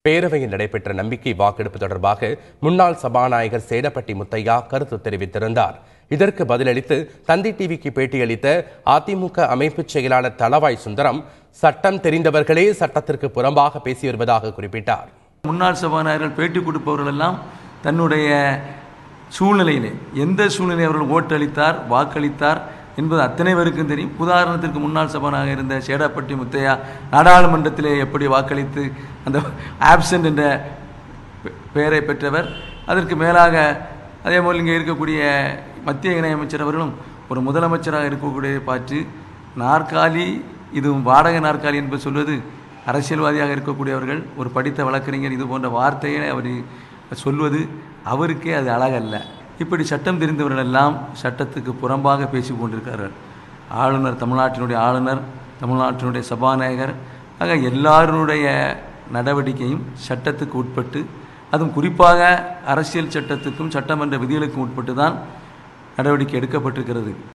பேரவையில் நடைபெற்ற நம்பிக்கை வாக்கெடுப்பு தொடர்பாக முன்னாள் சபாநாயகர் சேடப்பட்டி முத்தையா கருத்து தெரிவித்திருந்தார் இதற்கு பதிலளித்து தந்தி டிவிக்கு பேட்டியளித்த அதிமுக அமைப்புச் செயலாளர் தளவாய் சுந்தரம் சட்டம் தெரிந்தவர்களே சட்டத்திற்கு புறம்பாக பேசி வருவதாக குறிப்பிட்டார் முன்னாள் சபாநாயகர்கள் பேட்டி கொடுப்பவர்கள் எல்லாம் தன்னுடைய சூழ்நிலையிலே எந்த சூழ்நிலை அவர்கள் ஓட்டளித்தார் வாக்களித்தார் என்பது அத்தனை பேருக்கும் தெரியும் உதாரணத்திற்கு முன்னாள் சபாநாயகர் இருந்த சேடாப்பட்டி முத்தையா நாடாளுமன்றத்திலே எப்படி வாக்களித்து அந்த ஆப்சண்ட் என்ற பெ- பெயரை பெற்றவர் அதற்கு மேலாக அதே போல் இங்கே இருக்கக்கூடிய மத்திய இணையமைச்சர் அவர்களும் ஒரு முதலமைச்சராக இருக்கக்கூடிய பார்த்து நாற்காலி இது வாடகை நாற்காலி என்பது சொல்வது அரசியல்வாதியாக இருக்கக்கூடியவர்கள் ஒரு படித்த வழக்கறிஞர் இது போன்ற வார்த்தையை அவர் சொல்வது அவருக்கே அது அழகல்ல இப்படி சட்டம் தெரிந்தவர்கள் எல்லாம் சட்டத்துக்கு புறம்பாக பேசிக் கொண்டிருக்கிறார்கள் ஆளுநர் தமிழ்நாட்டினுடைய ஆளுநர் தமிழ்நாட்டினுடைய சபாநாயகர் ஆக எல்லாருடைய நடவடிக்கையும் சட்டத்துக்கு உட்பட்டு அதுவும் குறிப்பாக அரசியல் சட்டத்துக்கும் சட்டமன்ற விதிகளுக்கும் உட்பட்டு தான் நடவடிக்கை எடுக்கப்பட்டிருக்கிறது